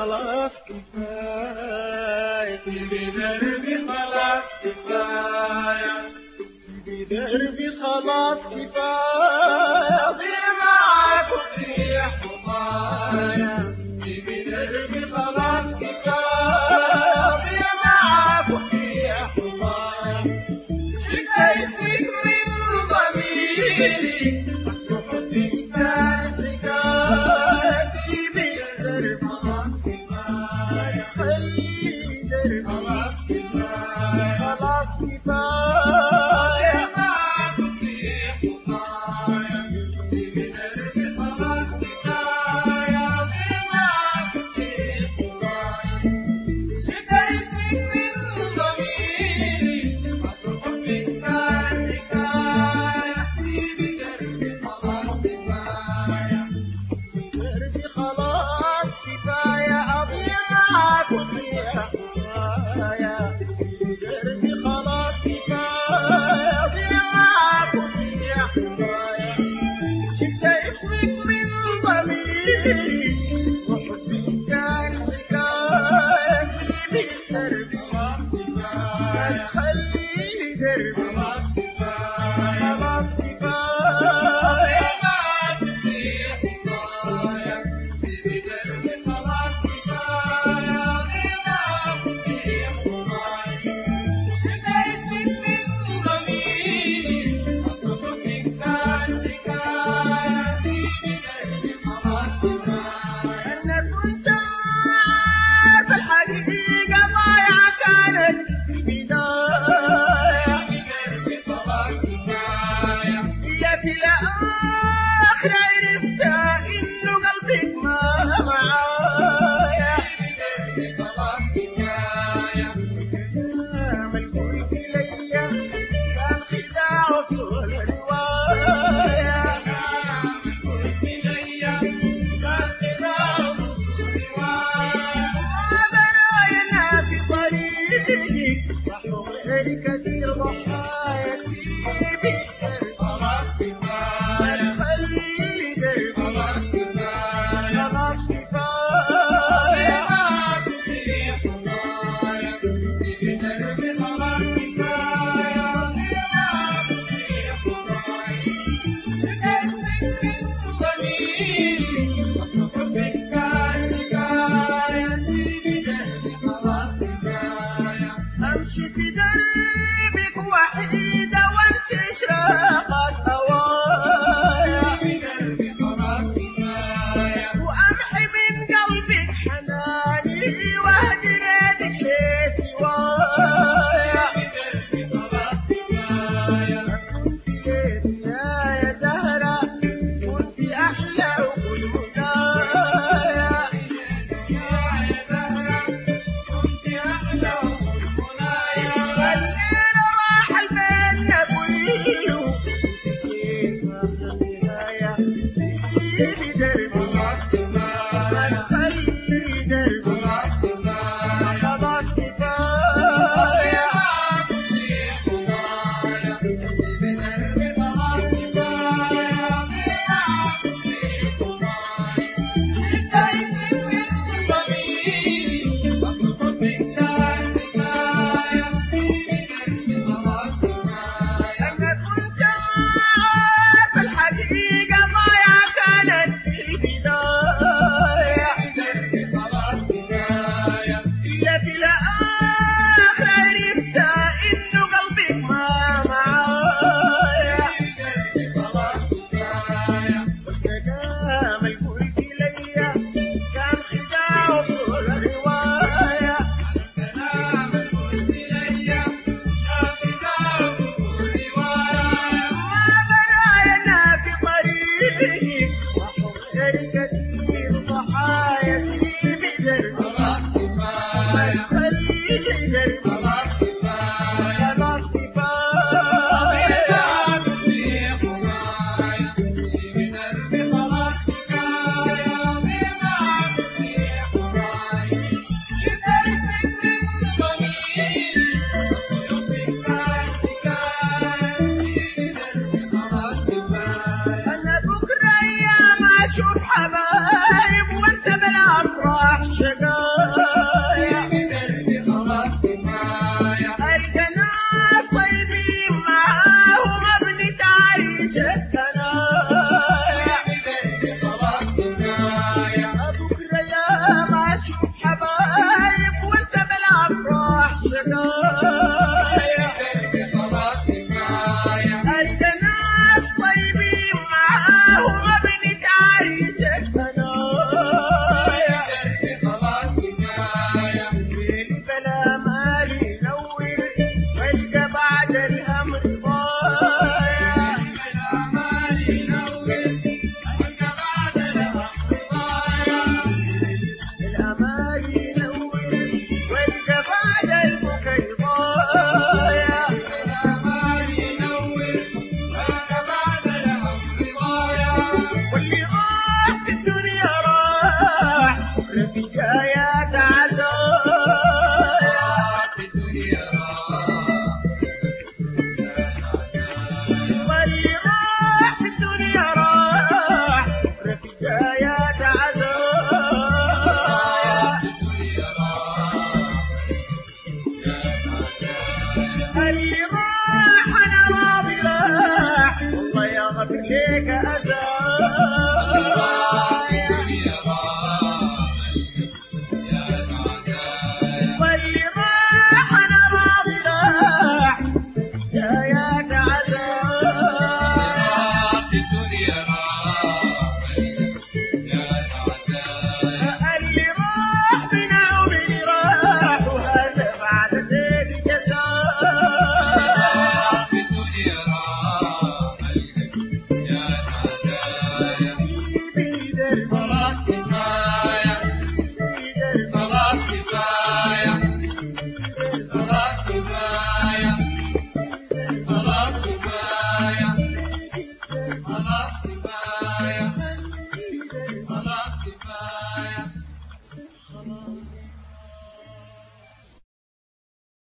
خلاص كفاية سيدي دربي خلاص كفاية سيدي دربي خلاص كفاية ضيع معاك وضيع حماية سيدي دربي خلاص كفاية ضيع معاك وضيع حماية شفت اسمك من ضميري حبي كان حكاية سيدي دربي خلاص كفاية خلي دربي خلاص كفاية خلاص كفاية دربي خلاص كفاية أضيع معاك وضيع حماية دربي خلاص كفاية أضيع معاك وضيع حماية شفت اسمك من ضميري وحبي كان حكاية سيبي دربي خلي دربي خلاص كفاية أنا كنت في الحقيقة ضايعة كانت البداية يا الآخر عرفت إنه قلبك ما معايا ما قلت لي كان خداع وصول رواية وبراينا في طريقي راحوا غير كثير ضحايا سيبي عيشك هنايا بكرة يا ما أشوف حبايب وانسى بالأفراح شقايا ألقى ناس طيبين معاهم ابنة عريسك هنايا وين بلا مالي نور والقى بعد الأمر ضايع الأمال ينور والقى بعد البكي ضايع واللي راح في الدنيا راح رفيقايات عزايا واللي راح في الدنيا راح رفيقايات عزايا اللي راح انا راضي راح والله يغفر ليك أزايا واللي راح انا راضي راح يا يا عزايا اللي راح بنا وبني راح وهذا بعد ذيك جزاء بيدر بيدر خلاص كفاية